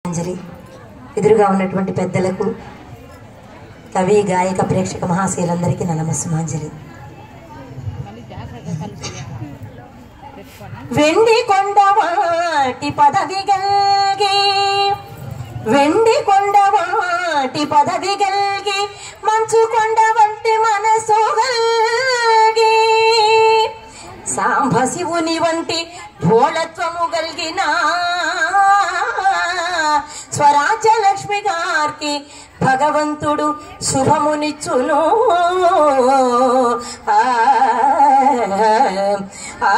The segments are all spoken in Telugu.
అంజలి ఎదురుగా ఉన్నటువంటి పెద్దలకు కవి గాయక ప్రేక్షక మహాశయులందరికీ నా నమస్సుమాంజలి వెండి కొండవాటి పదవి గల్గి వెండి కొండవాటి పదవి గల్గి మంచు కొండ వంటి మనసు గల్గి సాంబ శివుని వంటి భోళత్వము గల్గిన స్వరాజ్య లక్ష్మి గారికి భగవంతుడు శుభమునిచ్చును ఆ, ఆ,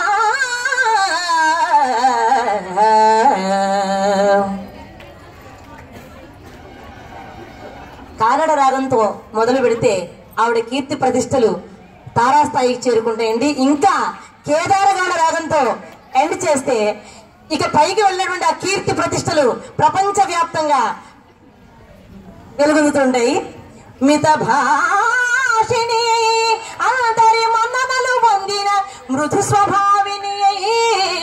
కారడ రాగంతో మొదలు పెడితే ఆవిడ కీర్తి ప్రతిష్టలు తారాస్థాయికి చేరుకుంటాయండి ఇంకా కేదారగాన రాగంతో ఎండ్ చేస్తే ఇక పైకి వెళ్ళినటువంటి ఆ కీర్తి ప్రతిష్టలు ప్రపంచ వ్యాప్తంగా వెలుగొందుతుంటాయి మిత భాషిణి అందరి మన్ననలు పొందిన మృదు స్వభావిని అయి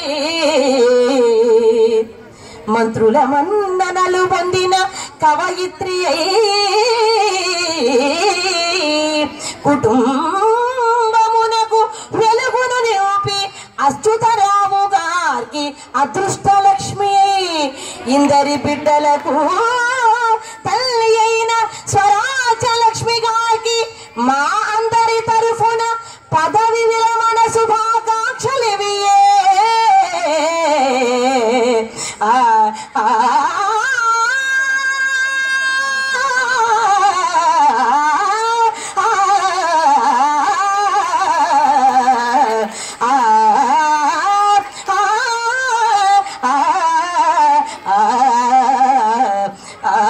మంత్రుల మన్ననలు పొందిన కవయిత్రి అయి కుటుంబమునకు వెలుగును నింపి అచ్యుతరాము గారికి అదృష్ట లక్ష్మి అయి ఇందరి బిడ్డలకు తల్లి అయిన స్వరాజ లక్ష్మి గారికి మా అందరి తరఫున పదవి విరమణ శుభాకాంక్షలివియే ఆ ఆ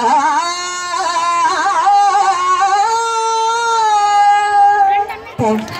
థ్యాంక్ యూ